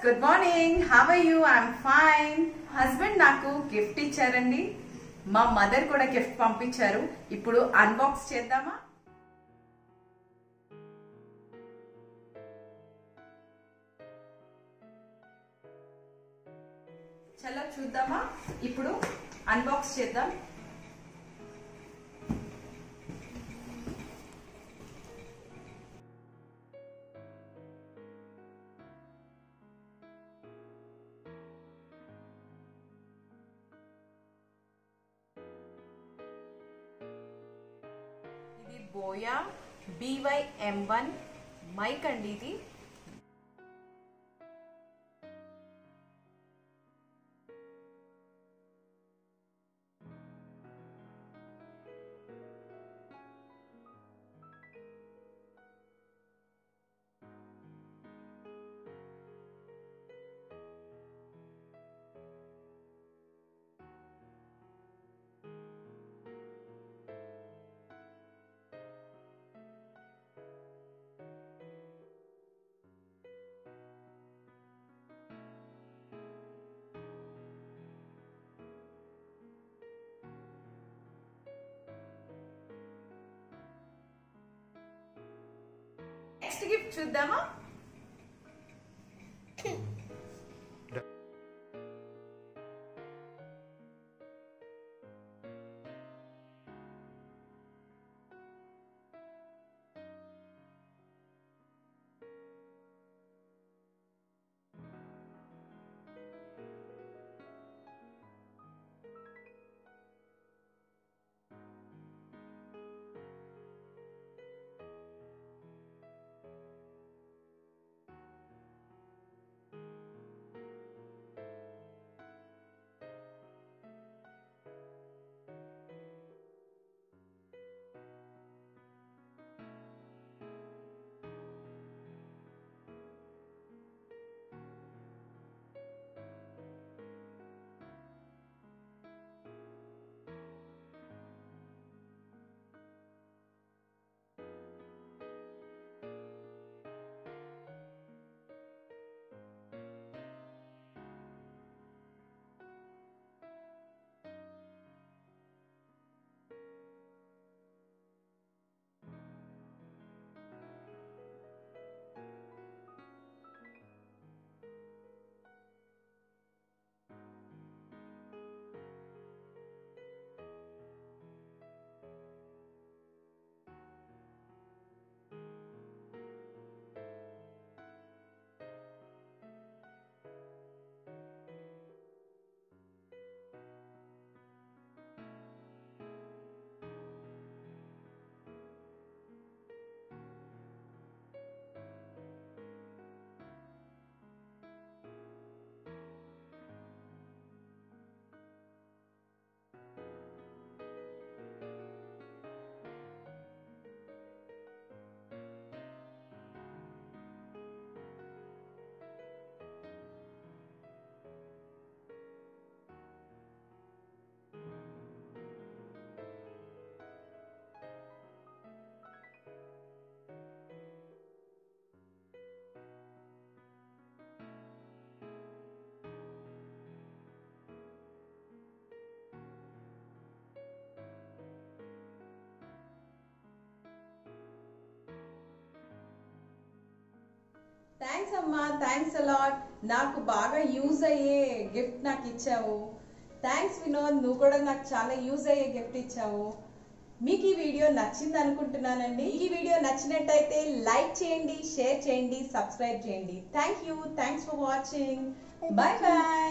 good morning how are you I'm fine husband నాకు gift ఇచ్చారండి మా మదర్ కూడా గిఫ్ట్ పంపించారు ఇప్పుడు అన్బాక్స్ చేద్దామా చలో చూద్దామా ఇప్పుడు అన్బాక్స్ చేద్దాం ఇది Boya BY M one mic అండి ఇది నెక్స్ట్ గిఫ్ట్ చూద్దామా థ్యాంక్స్ అమ్మా థ్యాంక్స్ అలాట్ నాకు బాగా యూజ్ అయ్యే గిఫ్ట్ నాకు ఇచ్చావు థ్యాంక్స్ వినోద్ నువ్వు కూడా నాకు చాలా యూజ్ అయ్యే గిఫ్ట్ ఇచ్చావు మీకు ఈ వీడియో నచ్చింది అనుకుంటున్నానండి ఈ వీడియో నచ్చినట్టయితే లైక్ చేయండి షేర్ చేయండి సబ్స్క్రైబ్ చేయండి thank you thanks for watching bye bye